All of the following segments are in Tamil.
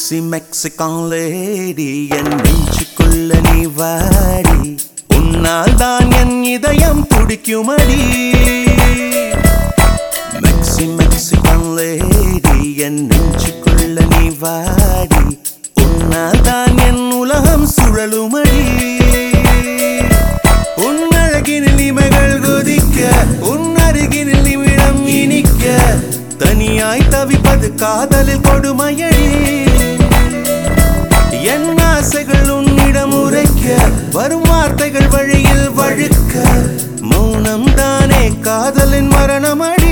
மெக்சி மெக்சிகான் லேடி என் நெஞ்சுக்குள்ள நீ வாடி உன்னால் தான் என் இதயம் துடிக்குமடி மெக்சி மெக்சிகான் லேடி என் நெஞ்சுக்குள்ள நீ வாடி உன்னால் தான் என் உலகம் சுழலுமடி உன் அழகினில் இமைகள் கொதிக்க உன் அருகினில் நிமிடம் இனிக்க தனியாய் தவிப்பது காதலில் கொடுமையடி என் ஆசைகள் உன்னிடம் உரைக்க வரும் வார்த்தைகள் வழியில் வழுக்க மௌனம் தானே காதலின் மரணமடி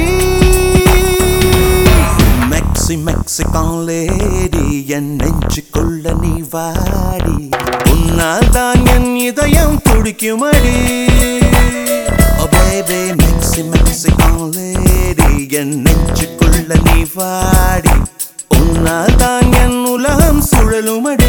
மெக்சி மெக்சிகான் லேடி என் நெஞ்சுக்குள்ள நீ வாடி உன்னால் தான் என் இதயம் துடிக்குமடி Oh baby மெக்சி மெக்சிகான் லேடி என் நெஞ்சுக்குள்ள நீ வாடி உன்னால் தான் என் உலகம் சுழலுமடி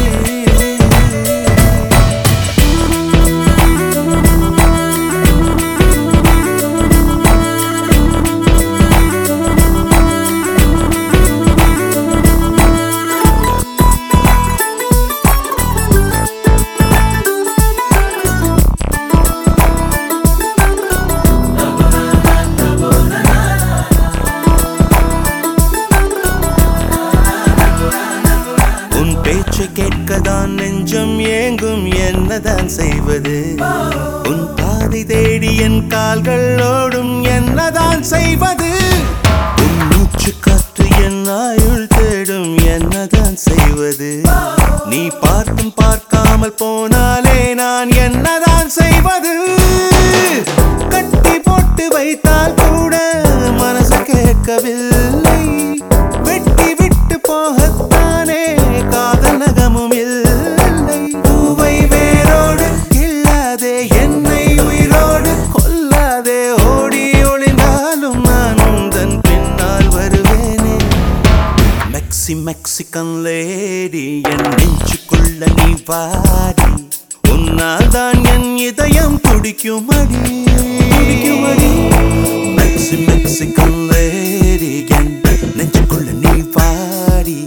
உன் பேச்சு கேட்கதான் நெஞ்சம் ஏங்கும் என்னதான் செய்வது உன் பாதை தேடி என் கால்கள் ஓடும் என்னதான் செய்வது உன் மூச்சு காற்று என் ஆயுள் தேடும் என்னதான் செய்வது நீ பார்த்தும் பார்க்காமல் போனாலே நான் என்னதான் செய்வது கட்டி போட்டு வைத்தால் கூட மனசு கேட்கவில்லை வெட்டி விட்டு போகத்தானே காதல் நகமும் இல்லை பூவை வேரோடு கில்லாதே என்னை உயிரோடு கொல்லாதே ஓடி ஒளிந்தாலும் நான் உந்தன் பின்னால் வருவேனே மெக்சி மெக்சிகன் லேடி என் நெஞ்சுக்குள்ள நீ வாடி உன்னால் தான் என் இதயம் துடிக்குமடி துடிக்குமடி மெக்சி மெக்சிகன் லேடி என் நெஞ்சுக்குள்ள நீ வாடி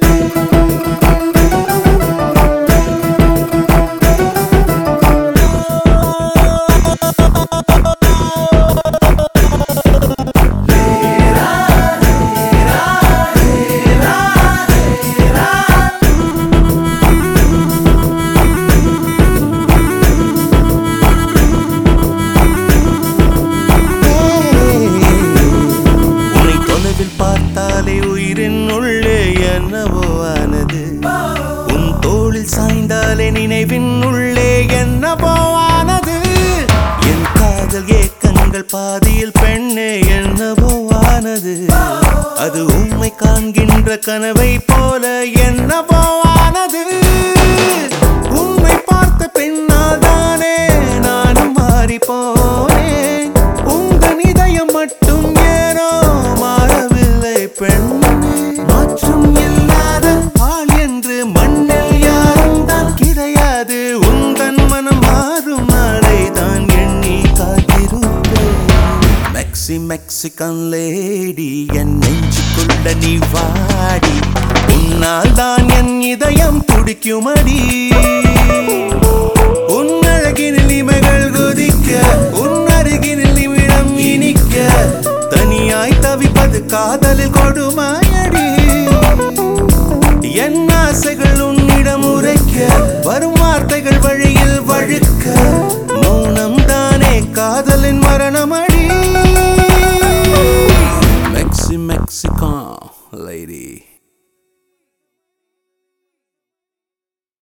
உன்னை தொலைவில் பார்த்தாலே உயிரின் உள்ளே என்னவோ ஆனது உன் தோளில் சாய்ந்தாலே நினைவின் உள்ளே என்னவோ ஆனது என் காதல் ஏக்கங்கள் பாதியில் பெண்ணே என்னவோ ஆனது அது உண்மை காண்கின்ற கனவை போல என்னவோ ஆனது உண்மை பார்த்த பின்னால் தானே நானும் மாறி போனேன் உங்கள் இதயம் மட்டும் ஏனோ மாறவில்லை பெண்ணே மாற்றம் இல்லாத ஆள் என்று மண்ணில் யாரும் தான் கிடையாது உந்தன் மனம் மாறும் நாளை தான் எண்ணி காத்திருப்பேன் மெக்சி மெக்சிகன் லேடி என் நெஞ்சுக்குள்ள நீ வாடி உன்னால் தான் என் இதயம் துடிக்குமடி உன் அழகினில் இமைகள் கொதிக்க உன் அருகினில் நிமிடம் இனிக்க தனியாய் தவிப்பது காதலில் கொடுமை